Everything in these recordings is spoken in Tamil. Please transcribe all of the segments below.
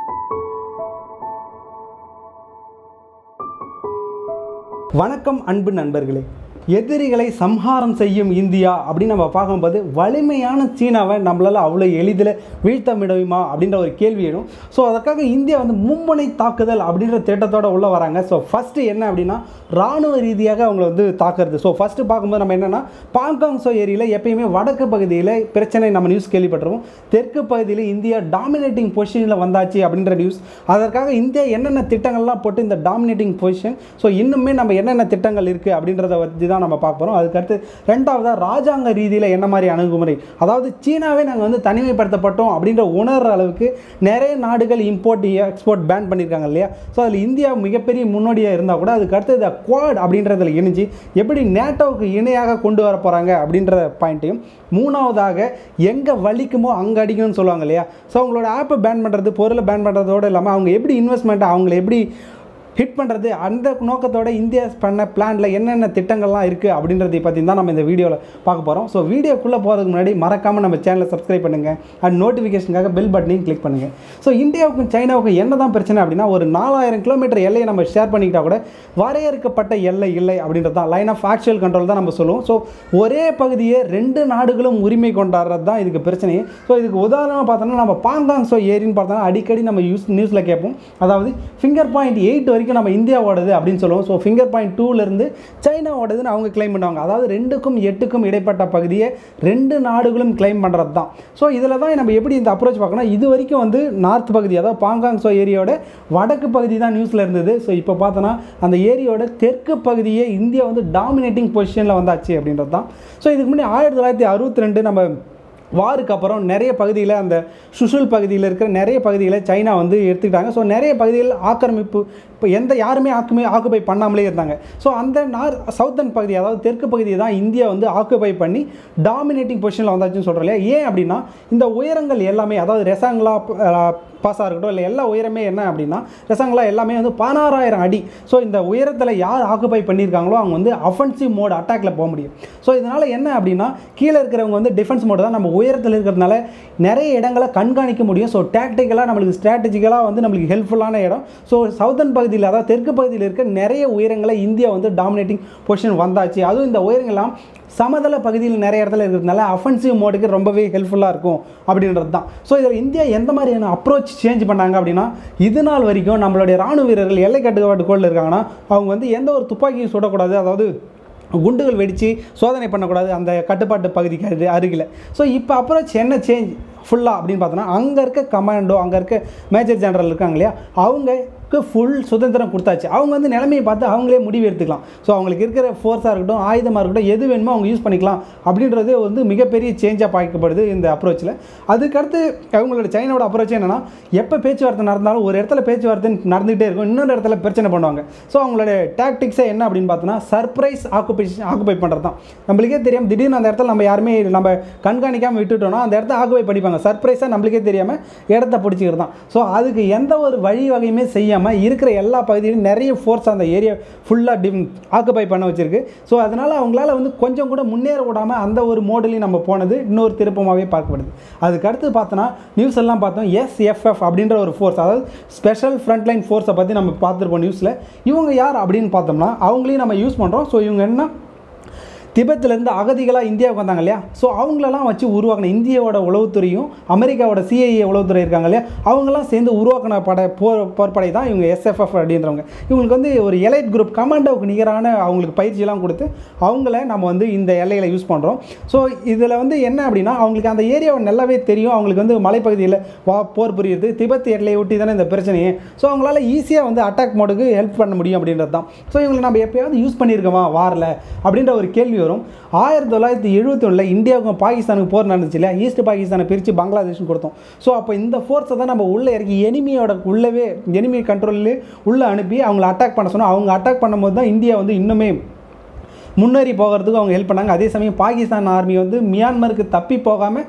வணக்கம் அன்பு நண்பர்களே எதிரிகளை சம்ஹாரம் செய்யும் இந்தியா அப்படின்னு நம்ம பார்க்கும்போது வலிமையான சீனாவை நம்மளால் அவ்வளோ எளிதில் வீழ்த்த முடியுமா அப்படின்ற ஒரு கேள்வி எழும் ஸோ அதற்காக இந்தியா வந்து மும்முனை தாக்குதல் அப்படின்ற திட்டத்தோட உள்ளே வராங்க ஸோ ஃபஸ்ட்டு என்ன அப்படின்னா ராணுவ ரீதியாக அவங்கள வந்து தாக்குறது ஸோ ஃபஸ்ட்டு பார்க்கும்போது நம்ம என்னென்னா பாங்காங் சோ ஏரியில் எப்பயுமே வடக்கு பகுதியில் பிரச்சனை நம்ம நியூஸ் கேள்விப்பட்டிருவோம் தெற்கு பகுதியில் இந்தியா டாமினேட்டிங் பொசிஷனில் வந்தாச்சு அப்படின்ற நியூஸ் அதற்காக இந்தியா என்னென்ன திட்டங்கள்லாம் போட்டு இந்த டாமினேட்டிங் பொசிஷன் ஸோ இன்னுமே நம்ம என்னென்ன திட்டங்கள் இருக்குது அப்படின்றத பற்றி தான் நம்ம பார்க்க போகிறோம் அதுக்கடுத்து ரெண்டாவதாக ராஜாங்க ரீதியில் என்ன மாதிரி அணுகுமுறை அதாவது சீனாவே நாங்கள் வந்து தனிமைப்படுத்தப்பட்டோம் அப்படின்ற உணர்ற அளவுக்கு நிறைய நாடுகள் இம்போர்ட் எக்ஸ்போர்ட் பேன் பண்ணியிருக்காங்க இல்லையா ஸோ அதில் இந்தியா மிகப்பெரிய முன்னோடியாக இருந்தால் கூட அதுக்கு அடுத்து இந்த குவாட் அப்படின்றதுல இணைஞ்சு எப்படி நேட்டோவுக்கு இணையாக கொண்டு வர போகிறாங்க அப்படின்ற பாயிண்ட்டையும் மூணாவதாக எங்கே வலிக்குமோ அங்கே அடிக்கணும்னு சொல்லுவாங்க இல்லையா ஸோ அவங்களோட ஆப்பை பேன் பண்ணுறது பொருளை பேன் பண்ணுறதோடு இல்லாமல் அவங்க எப்படி இன்வெஸ்ட்மெண்ட் அவங்களை எப்படி ஹிட் பண்ணுறது அந்த நோக்கத்தோட இந்தியா பண்ண பிளானில் என்னென்ன திட்டங்கள்லாம் இருக்குது அப்படின்றதை பற்றி தான் நம்ம இந்த வீடியோவில் பார்க்க போகிறோம் ஸோ வீடியோக்குள்ளே போகிறதுக்கு முன்னாடி மறக்காமல் நம்ம சேனலை சப்ஸ்கிரைப் பண்ணுங்கள் அண்ட் நோட்டிஃபிகேஷனுக்காக பெல் பட்டனையும் கிளிக் பண்ணுங்கள் ஸோ இந்தியாவுக்கும் சைனாவுக்கும் என்ன தான் பிரச்சனை அப்படின்னா ஒரு நாலாயிரம் கிலோமீட்டர் எல்லையை நம்ம ஷேர் பண்ணிக்கிட்டா கூட வரையறுக்கப்பட்ட எல்லை இல்லை அப்படின்றது தான் லைன் ஆஃப் ஆக்சுவல் கண்ட்ரோல் தான் நம்ம சொல்லுவோம் ஸோ ஒரே பகுதியை ரெண்டு நாடுகளும் உரிமை கொண்டாடுறது தான் இதுக்கு பிரச்சனையே ஸோ இதுக்கு உதாரணமாக பார்த்தோம்னா நம்ம பாங்காங் ஸோ ஏரின்னு பார்த்தோம்னா அடிக்கடி நம்ம யூஸ் நியூஸில் கேட்போம் அதாவது ஃபிங்கர் பாயிண்ட் எயிட் வரைக்கும் நம்ம இந்தியாவோடது அப்படின்னு சொல்லுவோம் ஸோ ஃபிங்கர் பாயிண்ட் டூலேருந்து சைனாவோடதுன்னு அவங்க கிளைம் பண்ணுவாங்க அதாவது ரெண்டுக்கும் எட்டுக்கும் இடைப்பட்ட பகுதியை ரெண்டு நாடுகளும் கிளைம் பண்ணுறது தான் ஸோ இதில் தான் நம்ம எப்படி இந்த அப்ரோச் பார்க்கணும் இது வரைக்கும் வந்து நார்த் பகுதி அதாவது பாங்காங் ஸோ ஏரியாவோட வடக்கு பகுதி தான் நியூஸில் இருந்தது ஸோ இப்போ பார்த்தோன்னா அந்த ஏரியாவோட தெற்கு பகுதியே இந்தியா வந்து டாமினேட்டிங் பொசிஷனில் வந்தாச்சு அப்படின்றது தான் ஸோ இதுக்கு முன்னாடி ஆயிரத்தி தொள்ளாயிரத்தி அறுபத்தி ரெண்டு நம்ம வாருக்கு அப்புறம் நிறைய பகுதியில் அந்த சுஷுல் பகுதியில் இருக்கிற நிறைய பகுதிகளை சைனா வந்து எடுத்துக்கிட்டாங்க ஸோ நிறைய பகுதிகள் ஆக்கிரமிப்பு இப்போ எந்த யாருமே ஆக்குமே ஆக்குபை பண்ணாமலே இருந்தாங்க ஸோ அந்த நார் சவுத்தன் பகுதி அதாவது தெற்கு பகுதியை தான் இந்தியா வந்து ஆக்குபை பண்ணி டாமினேட்டிங் பொசிஷனில் வந்தாச்சுன்னு சொல்கிறோம் இல்லையா ஏன் அப்படின்னா இந்த உயரங்கள் எல்லாமே அதாவது ரெசாங்களா பாஸாக இருக்கட்டும் இல்லை எல்லா உயரமே என்ன அப்படின்னா ரெசாங்களா எல்லாமே வந்து பதினாறாயிரம் அடி ஸோ இந்த உயரத்தில் யார் ஆக்குபை பண்ணியிருக்காங்களோ அவங்க வந்து அஃபென்சிவ் மோட் அட்டாக்கில் போக முடியும் ஸோ இதனால் என்ன அப்படின்னா கீழே இருக்கிறவங்க வந்து டிஃபென்ஸ் மோடு தான் நம்ம உயரத்தில் இருக்கிறதுனால நிறைய இடங்களை கண்காணிக்க முடியும் ஸோ டேக்டிக்கலாக நம்மளுக்கு ஸ்ட்ராட்டஜிக்கலாக வந்து நம்மளுக்கு ஹெல்ப்ஃபுல்லான இடம் ஸோ சவுத்தன் பகுதியில் அதாவது தெற்கு பகுதியில் இருக்க நிறைய உயரங்களை இந்தியா வந்து டாமினேட்டிங் பொசிஷன் வந்தாச்சு அதுவும் இந்த உயரங்கள்லாம் சமதள பகுதியில் நிறைய இடத்துல இருக்கிறதுனால அஃபென்சிவ் மோடுக்கு ரொம்பவே ஹெல்ப்ஃபுல்லாக இருக்கும் அப்படின்றது தான் ஸோ இதில் இந்தியா எந்த மாதிரியான அப்ரோச் சேஞ்ச் பண்ணாங்க அப்படின்னா இது நாள் வரைக்கும் நம்மளுடைய ராணுவ வீரர்கள் எல்லை கட்டுப்பாட்டு கோளில் இருக்காங்கன்னா அவங்க வந்து எந்த ஒரு துப்பாக்கியும் சுடக்கூடாது அதாவது குண்டுகள் வெடித்து சோதனை பண்ணக்கூடாது அந்த கட்டுப்பாட்டு பகுதிக்கு அரு அருகில் ஸோ இப்போ அப்ரோச் என்ன சேஞ்ச் ஃபுல்லாக அப்படின்னு பார்த்தோன்னா அங்கே இருக்க கமாண்டோ அங்கே இருக்க மேஜர் ஜெனரல் இருக்காங்க இல்லையா அவங்களுக்கு ஃபுல் சுதந்திரம் கொடுத்தாச்சு அவங்க வந்து நிலைமையை பார்த்து அவங்களே முடிவு எடுத்துக்கலாம் ஸோ அவங்களுக்கு இருக்கிற ஃபோர்ஸாக இருக்கட்டும் ஆயுதமாக இருக்கட்டும் எது வேணுமோ அவங்க யூஸ் பண்ணிக்கலாம் அப்படின்றது வந்து மிகப்பெரிய சேஞ்சாக பார்க்கப்படுது இந்த அப்ரோச்சில் அதுக்கடுத்து அவங்களோட சைனாவோட அப்ரோச் என்னென்னா எப்போ பேச்சுவார்த்தை நடந்தாலும் ஒரு இடத்துல பேச்சுவார்த்தை நடந்துகிட்டே இருக்கும் இன்னொரு இடத்துல பிரச்சனை பண்ணுவாங்க ஸோ அவங்களோட டாக்டிக்ஸே என்ன அப்படின்னு பார்த்தோன்னா சர்ப்ரைஸ் ஆக்குபேஷன் ஆக்குபை பண்ணுறது தான் நம்மளுக்கே தெரியும் திடீர்னு அந்த இடத்துல நம்ம யாருமே நம்ம கண்காணிக்காமல் விட்டுட்டோம்னா அந்த இடத்த ஆக்குபை பண்ணிப்பாங்க சர்ப்ரைஸாக நம்மளுக்கே தெரியாமல் இடத்த பிடிச்சிக்கிறது தான் ஸோ அதுக்கு எந்த ஒரு வழி வகையுமே செய்யாமல் இருக்கிற எல்லா பகுதியிலும் நிறைய ஃபோர்ஸ் அந்த ஏரியா ஃபுல்லாக டிம் ஆக்குபை பண்ண வச்சிருக்கு ஸோ அதனால் அவங்களால வந்து கொஞ்சம் கூட முன்னேற விடாமல் அந்த ஒரு மோடலையும் நம்ம போனது இன்னொரு திருப்பமாகவே பார்க்கப்படுது அதுக்கு அடுத்து பார்த்தோன்னா நியூஸ் எல்லாம் பார்த்தோம் எஸ்எஃப்எஃப் அப்படின்ற ஒரு ஃபோர்ஸ் அதாவது ஸ்பெஷல் ஃப்ரண்ட்லைன் ஃபோர்ஸை பற்றி நம்ம பார்த்துருப்போம் நியூஸில் இவங்க யார் அப்படின்னு பார்த்தோம்னா அவங்களையும் நம்ம யூஸ் பண்ணுறோம் ஸோ இவங்க என்ன திபெத்திலேருந்து அகதிகளாக இந்தியாவுக்கு வந்தாங்க இல்லையா ஸோ அவங்களெல்லாம் வச்சு உருவாக்கின இந்தியாவோட உளவுத்துறையும் அமெரிக்காவோட சிஐஏ உளவுத்துறை இருக்காங்க இல்லையா அவங்களாம் சேர்ந்து உருவாக்கின படை போர் போர்ப்படை தான் இவங்க எஸ்எஃப்எஃப் அப்படின்றவங்க இவங்களுக்கு வந்து ஒரு எலைட் குரூப் கமாண்டோவுக்கு நிகரான அவங்களுக்கு பயிற்சியெல்லாம் கொடுத்து அவங்கள நம்ம வந்து இந்த எல்லையில் யூஸ் பண்ணுறோம் ஸோ இதில் வந்து என்ன அப்படின்னா அவங்களுக்கு அந்த ஏரியாவை நல்லாவே தெரியும் அவங்களுக்கு வந்து மலைப்பகுதியில் வா போர் புரியுது திபெத் எல்லையை ஒட்டி தானே இந்த பிரச்சனையே ஸோ அவங்களால ஈஸியாக வந்து அட்டாக் மோடுக்கு ஹெல்ப் பண்ண முடியும் அப்படின்றது தான் ஸோ இவங்களை நம்ம எப்பயாவது யூஸ் பண்ணியிருக்கோமா வாரில் அப்படின்ற ஒரு கேள்வி வரும் ஆயிரத்தி தொள்ளாயிரத்தி எழுபத்தி ஒன்றில் இந்தியாவுக்கும் பாகிஸ்தானுக்கு போர் நடந்துச்சு இல்லையா ஈஸ்ட் பாகிஸ்தானை பிரித்து பங்களாதேஷ்னு கொடுத்தோம் ஸோ அப்போ இந்த ஃபோர்ஸை தான் நம்ம உள்ளே இறக்கி எனிமியோட உள்ளவே எனிமி கண்ட்ரோல்லே உள்ளே அனுப்பி அவங்கள அட்டாக் பண்ண சொன்னோம் அவங்க அட்டாக் பண்ணும்போது தான் இந்தியா வந்து இன்னுமே முன்னேறி போகிறதுக்கு அவங்க ஹெல்ப் பண்ணாங்க அதே சமயம் பாகிஸ்தான் ஆர்மி வந்து மியான்மருக்கு தப்பி போகாமல்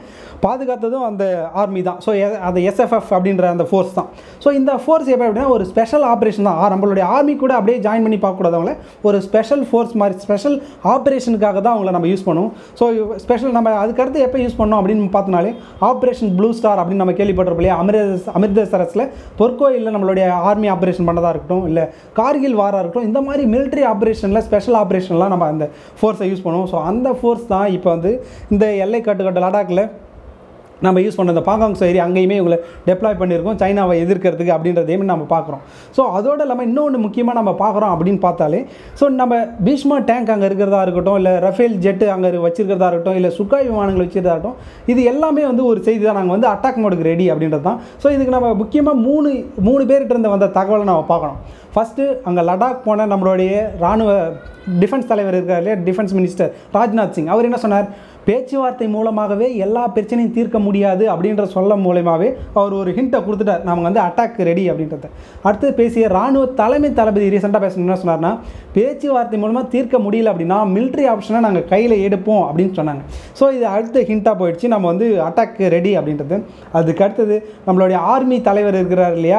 பாதுகாத்ததும் அந்த ஆர்மி தான் ஸோ அந்த எஸ்எஃப்எஃப் அப்படின்ற அந்த ஃபோர்ஸ் தான் ஸோ இந்த ஃபோர்ஸ் எப்போ அப்படின்னா ஒரு ஸ்பெஷல் ஆப்ரேஷன் தான் ஆ, நம்மளுடைய ஆர்மி கூட அப்படியே ஜாயின் பண்ணி பார்க்கக்கூடாது அவங்கள ஒரு ஸ்பெஷல் ஃபோர்ஸ் மாதிரி ஸ்பெஷல் ஆப்ரேஷனுக்காக தான் அவங்கள நம்ம யூஸ் பண்ணுவோம் ஸோ ஸ்பெஷல் நம்ம அதுக்கடுத்து எப்போ யூஸ் பண்ணோம் அப்படின்னு பார்த்தனாலே ஆப்ரேஷன் ப்ளூ ஸ்டார் அப்படின்னு நம்ம கேள்விப்பட்டிருப்போம் இல்லையா அமிர்தஸ் அமிர்தசரஸில் பொற்கோயிலில் நம்மளுடைய ஆர்மி ஆப்ரேஷன் பண்ணதாக இருக்கட்டும் இல்லை கார்கில் வாராக இருக்கட்டும் இந்த மாதிரி military ஆப்ரேஷனில் ஸ்பெஷல் ஆப்ரேஷன்லாம் நம்ம அந்த ஃபோர்ஸை யூஸ் பண்ணுவோம் ஸோ அந்த ஃபோர்ஸ் தான் இப்போ வந்து இந்த எல்லை கட்டுக்கட்டு லடாக்கில் நம்ம யூஸ் பண்ண இந்த பாங்காங் ஏரியா அங்கேயுமே இவங்களை டெப்ளாய் பண்ணியிருக்கோம் சைனாவை எதிர்க்கிறதுக்கு அப்படின்றதையுமே நம்ம பார்க்குறோம் ஸோ அதோட இல்லாமல் இன்னொன்று முக்கியமாக நம்ம பார்க்குறோம் அப்படின்னு பார்த்தாலே ஸோ நம்ம பீஷ்மா டேங்க் அங்கே இருக்கிறதா இருக்கட்டும் இல்லை ரஃபேல் ஜெட்டு அங்கே வச்சிருக்கிறதா இருக்கட்டும் இல்லை சுக்காய் விமானங்கள் வச்சிருந்தா இருக்கட்டும் இது எல்லாமே வந்து ஒரு செய்தி தான் நாங்கள் வந்து அட்டாக் மோடுக்கு ரெடி அப்படின்றது தான் ஸோ இதுக்கு நம்ம முக்கியமாக மூணு மூணு பேர்கிட்ட இருந்து வந்த தகவலை நம்ம பார்க்கணும் ஃபஸ்ட்டு அங்கே லடாக் போன நம்மளுடைய ராணுவ டிஃபென்ஸ் தலைவர் இருக்கார் இல்லையா டிஃபென்ஸ் மினிஸ்டர் ராஜ்நாத் சிங் அவர் என்ன சொன்னார் பேச்சுவார்த்தை மூலமாகவே எல்லா பிரச்சனையும் தீர்க்க முடியாது அப்படின்ற சொல்ல மூலயமாவே அவர் ஒரு ஹிண்ட்டை கொடுத்துட்டார் நாம வந்து அட்டாக் ரெடி அப்படின்றத அடுத்து பேசிய ராணுவ தலைமை தளபதி ரீசெண்டாக பேசணும் என்ன சொன்னார்னா பேச்சுவார்த்தை மூலமாக தீர்க்க முடியல அப்படின்னா military ஆப்ஷனை நாங்கள் கையில் எடுப்போம் அப்படின்னு சொன்னாங்க ஸோ இது அடுத்த ஹிண்ட்டாக போயிடுச்சு நம்ம வந்து அட்டாக் ரெடி அப்படின்றது அதுக்கு அடுத்தது நம்மளுடைய ஆர்மி தலைவர் இருக்கிறார் இல்லையா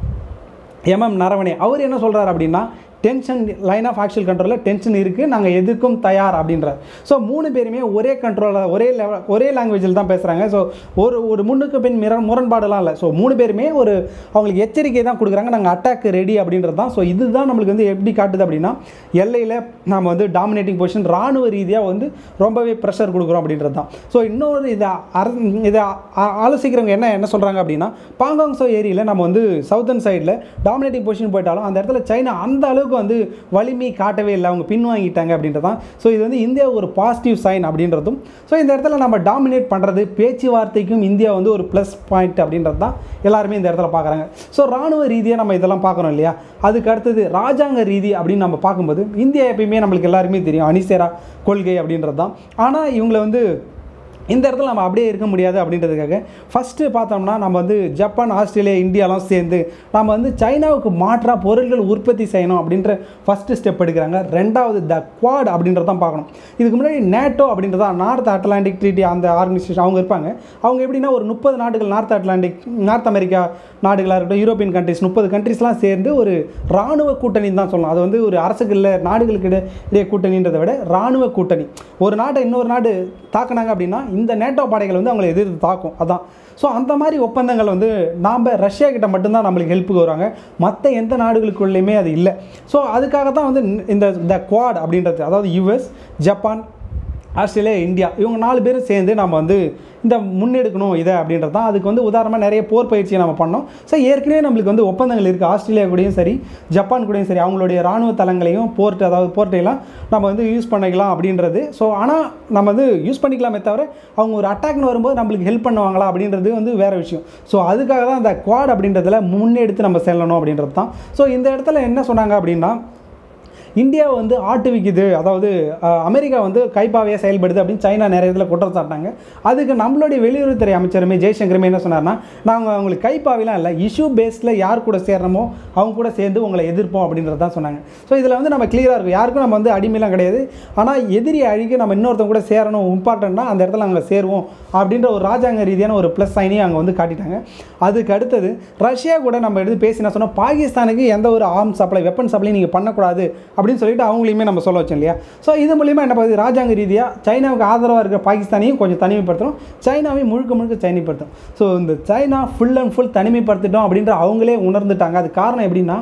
எம்எம் நரவணே அவர் என்ன சொல்கிறார் அப்படின்னா டென்ஷன் லைன் ஆஃப் ஆக்சுவல் கண்ட்ரோலில் டென்ஷன் இருக்குது நாங்கள் எதுக்கும் தயார் அப்படின்றார் ஸோ மூணு பேருமே ஒரே கண்ட்ரோலில் ஒரே லெவல் ஒரே லாங்குவேஜில் தான் பேசுகிறாங்க ஸோ ஒரு ஒரு முன்னுக்கு பின் மிர முரண்பாடெல்லாம் இல்லை ஸோ மூணு பேருமே ஒரு அவங்களுக்கு எச்சரிக்கை தான் கொடுக்குறாங்க நாங்கள் அட்டாக் ரெடி அப்படின்றது தான் ஸோ இதுதான் நம்மளுக்கு வந்து எப்படி காட்டுது அப்படின்னா எல்லையில் நாம் வந்து டாமினேட்டிங் பொசிஷன் ராணுவ ரீதியாக வந்து ரொம்பவே ப்ரெஷர் கொடுக்குறோம் அப்படின்றது தான் ஸோ இன்னொரு இதை அர இதை ஆ- ஆலோசிக்கிறவங்க என்ன என்ன சொல்கிறாங்க அப்படின்னா பாங்காங்ஸோ ஏரியில் நம்ம வந்து சவுத்தன் சைடில் டாமினேட்டிங் பொசிஷன் போயிட்டாலும் அந்த இடத்துல சைனா அந்த அளவுக்கு வந்து வலிமை காட்டவே இல்லை அவங்க பின்வாங்கிட்டாங்க அப்படின்றது தான் ஸோ இது வந்து இந்தியா ஒரு பாசிட்டிவ் சைன் அப்படின்றதும் ஸோ இந்த இடத்துல நம்ம டாமினேட் பண்ணுறது பேச்சுவார்த்தைக்கும் இந்தியா வந்து ஒரு ப்ளஸ் பாயிண்ட் அப்படின்றது தான் எல்லாருமே இந்த இடத்துல பார்க்குறாங்க ஸோ ராணுவ ரீதியாக நம்ம இதெல்லாம் பார்க்குறோம் இல்லையா அதுக்கு அடுத்தது ராஜாங்க ரீதி அப்படின்னு நம்ம பார்க்கும்போது இந்தியா எப்பயுமே நம்மளுக்கு எல்லாருமே தெரியும் அணிசேரா கொள்கை அப்படின்றது தான் ஆனால் இவங்களை வந்து இந்த இடத்துல நம்ம அப்படியே இருக்க முடியாது அப்படின்றதுக்காக ஃபஸ்ட்டு பார்த்தோம்னா நம்ம வந்து ஜப்பான் ஆஸ்திரேலியா இந்தியாலாம் சேர்ந்து நம்ம வந்து சைனாவுக்கு மாற்றாக பொருட்கள் உற்பத்தி செய்யணும் அப்படின்ற ஃபஸ்ட்டு ஸ்டெப் எடுக்கிறாங்க ரெண்டாவது த குவாட் அப்படின்றத தான் பார்க்கணும் இதுக்கு முன்னாடி நேட்டோ அப்படின்றதா நார்த் அட்லாண்டிக் ட்ரீட்டி அந்த ஆர்கனைசேஷன் அவங்க இருப்பாங்க அவங்க எப்படின்னா ஒரு முப்பது நாடுகள் நார்த் அட்லாண்டிக் நார்த் அமெரிக்கா நாடுகளாக இருக்கட்டும் யூரோப்பியன் கண்ட்ரிஸ் முப்பது கண்ட்ரிஸ்லாம் சேர்ந்து ஒரு இராணுவ கூட்டணி தான் சொல்லலாம் அது வந்து ஒரு அரசுக்கு இல்லை நாடுகளுக்கு இடையே இடையே கூட்டணின்றதை விட இராணுவ கூட்டணி ஒரு நாட்டை இன்னொரு நாடு தாக்குனாங்க அப்படின்னா இந்த நேட்டோ படைகள் வந்து அவங்களை எதிர்த்து தாக்கும் அதான் ஸோ அந்த மாதிரி ஒப்பந்தங்கள் வந்து நாம் ரஷ்யா கிட்ட மட்டும்தான் நம்மளுக்கு ஹெல்ப்புக்கு வருவாங்க மற்ற எந்த நாடுகளுக்குள்ளேயுமே அது இல்லை ஸோ அதுக்காக தான் வந்து இந்த த குவாட் அப்படின்றது அதாவது யுஎஸ் ஜப்பான் ஆஸ்திரேலியா இந்தியா இவங்க நாலு பேரும் சேர்ந்து நம்ம வந்து இந்த முன்னெடுக்கணும் இதை அப்படின்றது தான் அதுக்கு வந்து உதாரணமாக நிறைய போர் பயிற்சியை நம்ம பண்ணோம் ஸோ ஏற்கனவே நம்மளுக்கு வந்து ஒப்பந்தங்கள் இருக்குது ஆஸ்திரேலியா கூடயும் சரி ஜப்பான் கூடயும் சரி அவங்களுடைய ராணுவ தளங்களையும் போர்ட் அதாவது போர்ட்டையெல்லாம் நம்ம வந்து யூஸ் பண்ணிக்கலாம் அப்படின்றது ஸோ ஆனால் நம்ம வந்து யூஸ் பண்ணிக்கலாமே தவிர அவங்க ஒரு அட்டாக்னு வரும்போது நம்மளுக்கு ஹெல்ப் பண்ணுவாங்களா அப்படின்றது வந்து வேறு விஷயம் ஸோ அதுக்காக தான் அந்த குவாட் அப்படின்றதுல முன்னெடுத்து நம்ம செல்லணும் அப்படின்றது தான் ஸோ இந்த இடத்துல என்ன சொன்னாங்க அப்படின்னா இந்தியா வந்து ஆட்டுவிக்குது அதாவது அஹ், அமெரிக்கா வந்து கைப்பாவையாக செயல்படுது அப்படின்னு சைனா நிறைய இதில் குற்றம் சாட்டினாங்க அதுக்கு நம்மளுடைய வெளியுறவுத்துறை அமைச்சருமே ஜெய்சங்கருமே என்ன சொன்னார்னா நாங்கள் அவங்களுக்கு கைப்பாவிலாம் இல்லை இஷ்யூ பேஸில் யார் கூட சேரணுமோ அவங்க கூட சேர்ந்து உங்களை எதிர்ப்போம் அப்படின்றது தான் சொன்னாங்க ஸோ இதில் வந்து நம்ம கிளியராக இருக்கும் யாருக்கும் நம்ம வந்து அடிமைலாம் கிடையாது ஆனால் எதிரி அழிக்க நம்ம இன்னொருத்தவங்க கூட சேரணும் இம்பார்ட்டண்ட்னா அந்த இடத்துல அங்கே சேருவோம் அப்படின்ற ஒரு ராஜாங்க ரீதியான ஒரு ப்ளஸ் சைனையும் அங்கே வந்து காட்டிட்டாங்க அதுக்கு அடுத்தது ரஷ்யா கூட நம்ம எடுத்து பேசினா சொன்னோம் பாகிஸ்தானுக்கு எந்த ஒரு ஆர்ம் சப்ளை வெப்பன் சப்ளை நீங்கள் பண்ணக்கூடாது அப்படின்னு சொல்லிட்டு அவங்களையுமே நம்ம சொல்ல வச்சோம் இல்லையா ஸோ இது மூலியமாக என்ன பண்ணுது ராஜாங்க ரீதியாக சைனாவுக்கு ஆதரவாக இருக்கிற பாகிஸ்தானையும் கொஞ்சம் தனிமைப்படுத்தணும் சைனாவையும் முழுக்க முழுக்க தனிமைப்படுத்தணும் ஸோ இந்த சைனா ஃபுல் அண்ட் ஃபுல் தனிமைப்படுத்திட்டோம் அப்படின்ற அவங்களே உணர்ந்துட்டாங்க அது காரணம் எப்படின்னா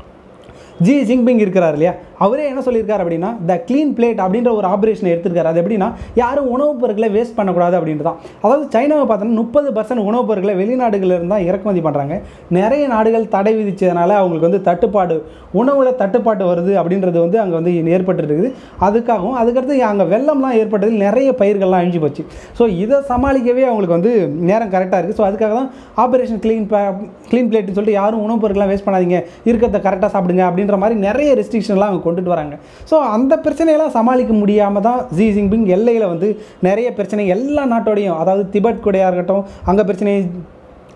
ஜி ஜின்பிங் இருக்கிறார் இல்லையா அவரே என்ன சொல்லியிருக்காரு அப்படின்னா த க்ளீன் பிளேட் அப்படின்ற ஒரு ஆப்ரேஷன் எடுத்திருக்காரு அது எப்படின்னா யாரும் உணவுப் பொருட்களை வேஸ்ட் பண்ணக்கூடாது அப்படின்ட்டு தான் அதாவது சைனாவை பார்த்தோன்னா முப்பது பர்சன்ட் உணவுப் பொருட்களை வெளிநாடுகளில் இருந்தால் இறக்குமதி பண்ணுறாங்க நிறைய நாடுகள் தடை விதிச்சதுனால அவங்களுக்கு வந்து தட்டுப்பாடு உணவுல தட்டுப்பாடு வருது அப்படின்றது வந்து அங்கே வந்து ஏற்பட்டு இருக்குது அதுக்காகவும் அதுக்கடுத்து அங்கே வெள்ளம்லாம் ஏற்பட்டதில் நிறைய பயிர்கள்லாம் அழிஞ்சு போச்சு ஸோ இதை சமாளிக்கவே அவங்களுக்கு வந்து நேரம் கரெக்டாக இருக்குது ஸோ அதுக்காக தான் ஆப்ரேஷன் க்ளீன் க்ளீன் பிளேட்னு சொல்லிட்டு யாரும் உணவுப் பொருட்கள்லாம் வேஸ்ட் பண்ணாதீங்க இருக்கிறத கரெக்டாக சாப்பிடுங்க அப்படின்ற மாதிரி நிறைய ரெஸ்ட்ரிக்ஷன்லாம் அவங்க கொண்டுட்டு வராங்க ஸோ அந்த பிரச்சனையெல்லாம் சமாளிக்க முடியாமல் தான் ஜி ஜின்பிங் எல்லையில் வந்து நிறைய பிரச்சனை எல்லா நாட்டோடையும் அதாவது திபெத் கூடயா இருக்கட்டும் அங்கே பிரச்சனை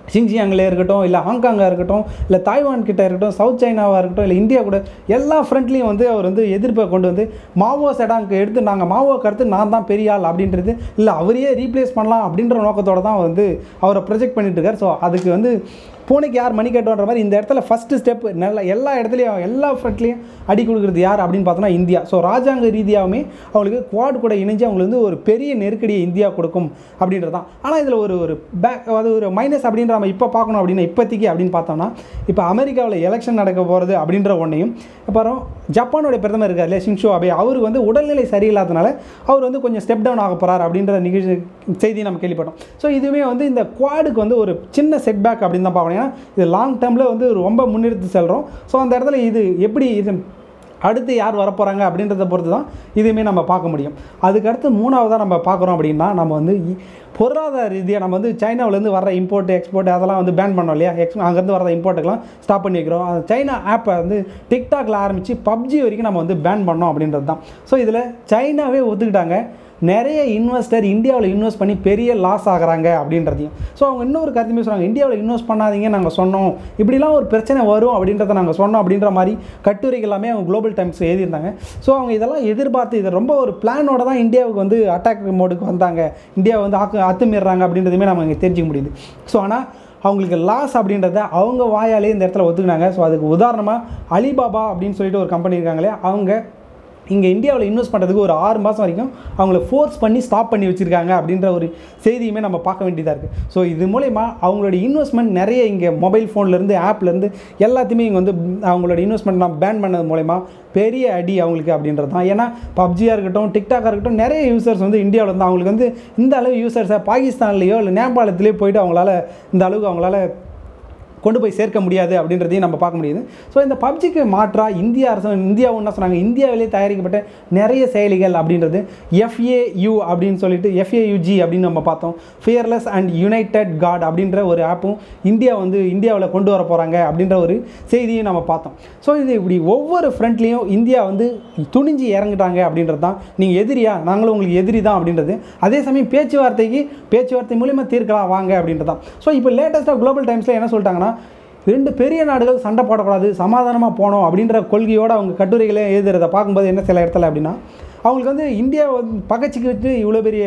சிங்ஜியாங்கில் இருக்கட்டும் இல்லை ஹாங்காங்காக இருக்கட்டும் இல்லை தாய்வான் கிட்ட இருக்கட்டும் சவுத் சைனாவாக இருக்கட்டும் இல்லை இந்தியா கூட எல்லா ஃப்ரண்ட்லேயும் வந்து அவர் வந்து எதிர்ப்பை கொண்டு வந்து மாவோ செடாங்க்கு எடுத்து நாங்கள் மாவோக்கு அடுத்து நான் தான் பெரிய ஆள் அப்படின்றது இல்லை அவரையே ரீப்ளேஸ் பண்ணலாம் அப்படின்ற நோக்கத்தோட தான் வந்து அவரை ப்ரொஜெக்ட் பண்ணிட்டு இருக்கார் ஸோ அதுக்கு வந்து பூனைக்கு யார் மணி கட்டுன்ற மாதிரி இந்த இடத்துல ஃபஸ்ட்டு ஸ்டெப் நல்ல எல்லா இடத்துலையும் எல்லா ஃப்ரண்ட்லேயும் அடி கொடுக்குறது யார் அப்படின்னு பார்த்தோன்னா இந்தியா ஸோ ராஜாங்க ரீதியாகவுமே அவங்களுக்கு குவாட் கூட இணைஞ்சு அவங்களுக்கு வந்து ஒரு பெரிய நெருக்கடியை இந்தியா கொடுக்கும் அப்படின்றது தான் ஆனால் இதில் ஒரு ஒரு பேக் அது ஒரு மைனஸ் அப்படின்ற நம்ம இப்போ பார்க்கணும் அப்படின்னா இப்போதைக்கு அப்படின்னு பார்த்தோம்னா இப்போ அமெரிக்காவில் எலெக்ஷன் நடக்க போகிறது அப்படின்ற ஒன்றையும் அப்புறம் ஜப்பானுடைய பிரதமர் இருக்கார் இல்லையா ஷின்ஷோ அபே அவருக்கு வந்து உடல்நிலை சரியில்லாதனால அவர் வந்து கொஞ்சம் ஸ்டெப் டவுன் ஆக போகிறார் அப்படின்ற நிகழ்ச்சி செய்தி நம்ம கேள்விப்பட்டோம் ஸோ இதுவுமே வந்து இந்த குவாடுக்கு வந்து ஒரு சின்ன செட்பேக் அப்படின்னு தான் பார்க்கணும் ஏன்னா இது லாங் டேர்மில் வந்து ரொம்ப முன்னெடுத்து செல்கிறோம் ஸோ அந்த இடத்துல இது எப்படி இது அடுத்து யார் வரப்போகிறாங்க அப்படின்றத பொறுத்து தான் இதுவுமே நம்ம பார்க்க முடியும் அதுக்கடுத்து மூணாவதாக நம்ம பார்க்குறோம் அப்படின்னா நம்ம வந்து இ- பொருளாதார ரீதியாக நம்ம வந்து சைனாவிலேருந்து வர இம்போர்ட் எக்ஸ்போர்ட் அதெல்லாம் வந்து பேன் பண்ணோம் இல்லையா எக்ஸ் அங்கேருந்து வர இம்போர்ட்டுக்கெல்லாம் ஸ்டாப் பண்ணி வைக்கிறோம் அந்த சைனா ஆப்பை வந்து டிக்டாக்ல ஆரம்பித்து பப்ஜி வரைக்கும் நம்ம வந்து பேன் பண்ணோம் அப்படின்றது தான் ஸோ இதில் சைனாவே ஒத்துக்கிட்டாங்க நிறைய இன்வெஸ்டர் இந்தியாவில் இன்வெஸ்ட் பண்ணி பெரிய லாஸ் ஆகுறாங்க அப்படின்றதையும் ஸோ அவங்க இன்னொரு கருத்துமே சொன்னாங்க இந்தியாவில் இன்வெஸ்ட் பண்ணாதீங்க நாங்கள் சொன்னோம் இப்படிலாம் ஒரு பிரச்சனை வரும் அப்படின்றத நாங்கள் சொன்னோம் அப்படின்ற மாதிரி கட்டுரைகள் எல்லாமே அவங்க குளோபல் டைம்ஸ் எழுதியிருந்தாங்க ஸோ அவங்க இதெல்லாம் எதிர்பார்த்து இதை ரொம்ப ஒரு பிளானோட தான் இந்தியாவுக்கு வந்து அட்டாக் மோடுக்கு வந்தாங்க இந்தியாவை வந்து ஆக்கு அத்துமீறாங்க அப்படின்றதுமே நம்ம இங்கே தெரிஞ்சுக்க முடியுது ஸோ ஆனால் அவங்களுக்கு லாஸ் அப்படின்றத அவங்க வாயாலே இந்த இடத்துல ஒத்துக்கினாங்க ஸோ அதுக்கு உதாரணமாக அலிபாபா அப்படின்னு சொல்லிட்டு ஒரு கம்பெனி இருக்காங்களே அவங்க இங்கே இந்தியாவில் இன்வெஸ்ட் பண்ணுறதுக்கு ஒரு ஆறு மாதம் வரைக்கும் அவங்கள ஃபோர்ஸ் பண்ணி ஸ்டாப் பண்ணி வச்சுருக்காங்க அப்படின்ற ஒரு செய்தியுமே நம்ம பார்க்க வேண்டியதாக இருக்குது ஸோ இது மூலயமா அவங்களோட இன்வெஸ்ட்மெண்ட் நிறைய இங்கே மொபைல் ஃபோன்லேருந்து ஆப்லேருந்து எல்லாத்தையுமே இங்கே வந்து அவங்களோட இன்வெஸ்ட்மெண்ட் நான் பேன் பண்ணது மூலயமா பெரிய அடி அவங்களுக்கு அப்படின்றது தான் ஏன்னா பப்ஜியாக இருக்கட்டும் டிக்டாக்காக இருக்கட்டும் நிறைய யூசர்ஸ் வந்து இந்தியாவில் வந்து அவங்களுக்கு வந்து இந்த அளவு யூசர்ஸை பாகிஸ்தான்லேயோ இல்லை நேபாளத்திலேயோ போயிட்டு அவங்களால இந்த அளவுக்கு அவங்களால கொண்டு போய் சேர்க்க முடியாது அப்படின்றதையும் நம்ம பார்க்க முடியுது ஸோ இந்த பப்ஜிக்கு மாற்றாக இந்திய அரசு இந்தியா என்ன சொன்னாங்க இந்தியாவிலே தயாரிக்கப்பட்ட நிறைய செயலிகள் அப்படின்றது எஃப்ஏயு அப்படின்னு சொல்லிட்டு எஃப்ஏயுஜி அப்படின்னு நம்ம பார்த்தோம் ஃபியர்லெஸ் அண்ட் யுனைடெட் காட் அப்படின்ற ஒரு ஆப்பும் இந்தியா வந்து இந்தியாவில் கொண்டு வர போகிறாங்க அப்படின்ற ஒரு செய்தியும் நம்ம பார்த்தோம் ஸோ இது இப்படி ஒவ்வொரு ஃப்ரண்ட்லேயும் இந்தியா வந்து துணிஞ்சு இறங்குட்டாங்க அப்படின்றது தான் நீங்கள் எதிரியா நாங்களும் உங்களுக்கு எதிரி தான் அப்படின்றது அதே சமயம் பேச்சுவார்த்தைக்கு பேச்சுவார்த்தை மூலிமா தீர்க்கலாம் வாங்க அப்படின்றது தான் ஸோ இப்போ லேட்டஸ்ட்டாக குளோபல் டைம்ஸில் என்ன சொல்லிட்டாங்கன்னா ரெண்டு பெரிய நாடுகள் சண்டை போடக்கூடாது சமாதானமாக போகணும் அப்படின்ற கொள்கையோடு அவங்க கட்டுரைகளை எழுதுறத பார்க்கும்போது என்ன சில இடத்துல அப்படின்னா அவங்களுக்கு வந்து இந்தியா வந்து பகச்சிக்கிட்டு இவ்வளோ பெரிய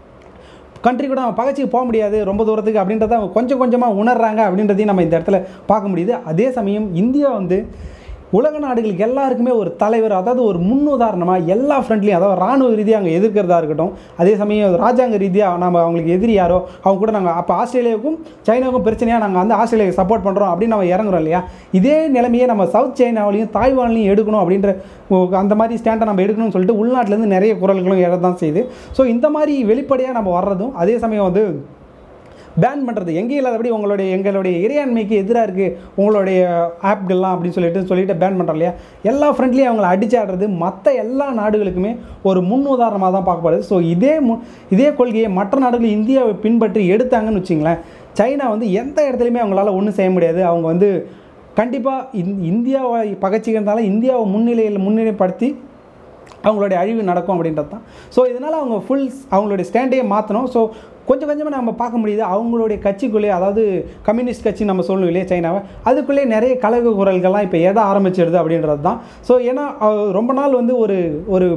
கண்ட்ரி கூட நம்ம பகச்சிக்கு போக முடியாது ரொம்ப தூரத்துக்கு அப்படின்றத அவங்க கொஞ்சம் கொஞ்சமாக உணர்றாங்க அப்படின்றதையும் நம்ம இந்த இடத்துல பார்க்க முடியுது அதே சமயம் இந்தியா வந்து உலக நாடுகளுக்கு எல்லாருக்குமே ஒரு தலைவர் அதாவது ஒரு முன்னுதாரணமாக எல்லா ஃப்ரண்ட்லையும் அதாவது ராணுவ ரீதியாக அங்கே எதிர்க்கிறதா இருக்கட்டும் அதே சமயம் ராஜாங்க ரீதியாக நம்ம அவங்களுக்கு எதிரி யாரோ அவங்க கூட நாங்கள் அப்போ ஆஸ்திரேலியாவுக்கும் சைனாவுக்கும் பிரச்சனையாக நாங்கள் வந்து ஆஸ்திரேலியாவுக்கு சப்போர்ட் பண்ணுறோம் அப்படின்னு நம்ம இறங்குறோம் இல்லையா இதே நிலைமையை நம்ம சவுத் சைனாவிலையும் தாய்வான்லையும் எடுக்கணும் அப்படின்ற ஓ- அந்த மாதிரி ஸ்டாண்டை நம்ம எடுக்கணும்னு சொல்லிட்டு உள்நாட்டிலேருந்து நிறைய குரல்களும் எழ தான் செய்யுது ஸோ இந்த மாதிரி வெளிப்படையாக நம்ம வர்றதும் அதே சமயம் வந்து பேன் பண்ணுறது எங்கேயும் இல்லாதபடி உங்களுடைய எங்களுடைய இறையாண்மைக்கு எதிராக இருக்குது உங்களுடைய ஆப்கள்லாம் அப்படின்னு சொல்லிட்டு சொல்லிட்டு பேன் பண்ணுறோம் இல்லையா எல்லா ஃப்ரெண்ட்லேயும் அவங்கள அடிச்சாடுறது மற்ற எல்லா நாடுகளுக்குமே ஒரு முன் உதாரணமாக தான் பார்க்கப்படுது ஸோ இதே மு இதே கொள்கையை மற்ற நாடுகள் இந்தியாவை பின்பற்றி எடுத்தாங்கன்னு வச்சிங்களேன் சைனா வந்து எந்த இடத்துலையுமே அவங்களால ஒன்றும் செய்ய முடியாது அவங்க வந்து கண்டிப்பாக இந் இந்தியாவை பகச்சிக்கிறதுனால இந்தியாவை முன்னிலையில் முன்னிலைப்படுத்தி அவங்களுடைய அழிவு நடக்கும் அப்படின்றது தான் ஸோ இதனால் அவங்க ஃபுல் அவங்களுடைய ஸ்டாண்டையே மாற்றணும் ஸோ கொஞ்சம் கொஞ்சமாக நம்ம பார்க்க முடியுது அவங்களுடைய கட்சிக்குள்ளே அதாவது கம்யூனிஸ்ட் கட்சி நம்ம சொல்லணும் இல்லையா சைனாவை அதுக்குள்ளே நிறைய கலக குரல்கள்லாம் இப்போ எட ஆரம்பிச்சிடுது அப்படின்றது தான் ஸோ ஏன்னா அஹ், ரொம்ப நாள் வந்து ஒரு ஒரு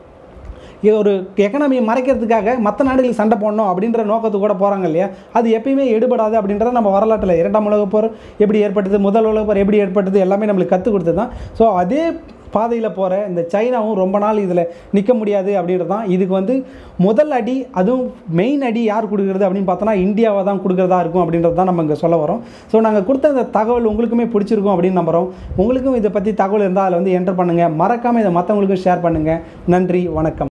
இது ஒரு எக்கனாமியை மறைக்கிறதுக்காக மற்ற நாடுகளுக்கு சண்டை போடணும் அப்படின்ற நோக்கத்துக்கு கூட போகிறாங்க இல்லையா அது எப்பயுமே எடுபடாது அப்படின்றத நம்ம வரலாற்றில் இரண்டாம் உலகப் போர் எப்படி ஏற்பட்டது முதல் உலகப் போர் எப்படி ஏற்பட்டது எல்லாமே நம்மளுக்கு கற்றுக் கொடுத்தது தான் ஸோ அதே பாதையில் போகிற இந்த சைனாவும் ரொம்ப நாள் இதில் நிற்க முடியாது அப்படின்றது தான் இதுக்கு வந்து முதல் அடி அதுவும் மெயின் அடி யார் கொடுக்குறது அப்படின்னு பார்த்தோன்னா இந்தியாவை தான் கொடுக்குறதா இருக்கும் அப்படின்றது தான் நம்ம இங்கே சொல்ல வரோம் ஸோ நாங்கள் கொடுத்த இந்த தகவல் உங்களுக்குமே பிடிச்சிருக்கும் அப்படின்னு நம்புகிறோம் உங்களுக்கும் இதை பற்றி தகவல் இருந்தால் அதில் வந்து என்டர் பண்ணுங்கள் மறக்காமல் இதை மற்றவங்களுக்கும் ஷேர் பண்ணுங்கள் நன்றி வணக்கம்